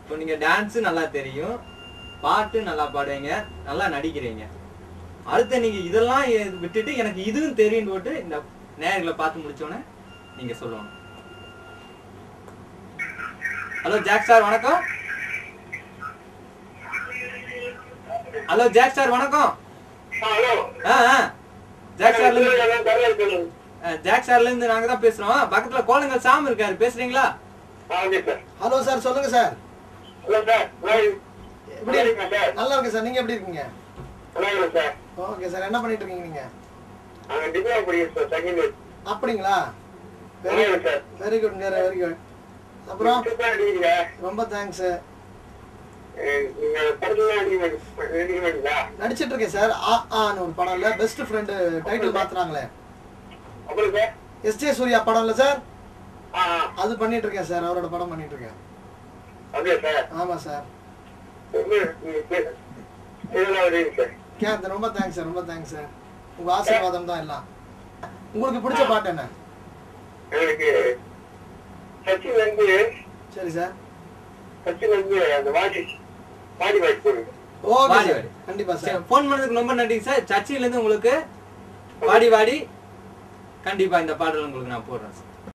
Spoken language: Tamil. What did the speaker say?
இப்போ நீங்க டான்ஸ் நல்லா தெரியும் பாட்டு நல்லா பாடுவீங்க நல்லா நடிக்கிறீங்க அடுத்து நீங்க இதெல்லாம் எ- விட்டுட்டு எனக்கு இதுவும் தெரியும் போட்டு இந்த நேயர்களை பார்த்து முடிச்சோன்னே நீங்க சொல்லணும் ஹலோ ஜாக் சார் வணக்கம் ஹலோ ஜாக் சார் வணக்கம் ஹலோ ஆ ஆ ஜாக் சார்ல இருந்து ஆ, ஜாக் சார்ல இருந்து நாங்க தான் பேசுறோம் பக்கத்துல கோலங்கள் சாம் இருக்காரு பேசுறீங்களா ஓகே சார் ஹலோ சார் சொல்லுங்க சார் ஹலோ சார் எப்படி இருக்கேன் சார் நல்லா இருக்கு சார் நீங்க எப்படி இருக்கீங்க நல்லா இருக்கேன் சார் ஓகே சார் என்ன பண்ணிட்டு இருக்கீங்க நீங்க நாங்கள் டிப்ளமா படிக்கிறோம் சார் செகண்ட் இயர் அப்படிங்களா நல்லா இருக்கேன் sir very good very good அப்புறம் சூப்பராக அடிக்கிறீங்க ரொம்ப தேங்க்ஸ் அஹ் நீங்க படத்துலாம் அடிக்க அடிக்க மாட்டீங்களா நடிச்சிட்டு இருக்கேன் சார் ஆ ஆன்னு ஒரு படம் இல்ல பெஸ்ட் ஃப்ரெண்டு டைட்டில் மாத்துறாங்களே அப்புறம் சார் எஸ்ஜே சூர்யா படம் இல்ல சார் ஆ ஆ அது பண்ணிட்டு இருக்கேன் சார் அவரோட படம் பண்ணிட்டு இருக்கேன் அப்படியா சார் ஆமா சார் இதெல்லாம் வருவீங்க சார் கேத் ரொம்ப தேங்க்ஸ் சார் ரொம்ப தேங்க்ஸ் சார் உங்க ஆசீர்வாதம் தான் எல்லாம் உங்களுக்கு பிடிச்ச பாட்டு என்ன எனக்கு சச்சின் வந்து சரி சார் சச்சின் வந்து அந்த வாடி வாடி வாடி போடுங்க ஓகே வாடி, சார் வாடி. கண்டிப்பா சார் ஃபோன் பண்ணதுக்கு ரொம்ப நன்றி சார் சர்ச்சையில இருந்து உங்களுக்கு வாடி வாடி கண்டிப்பா இந்த பாடல் உங்களுக்கு நான் போடுறேன் சார்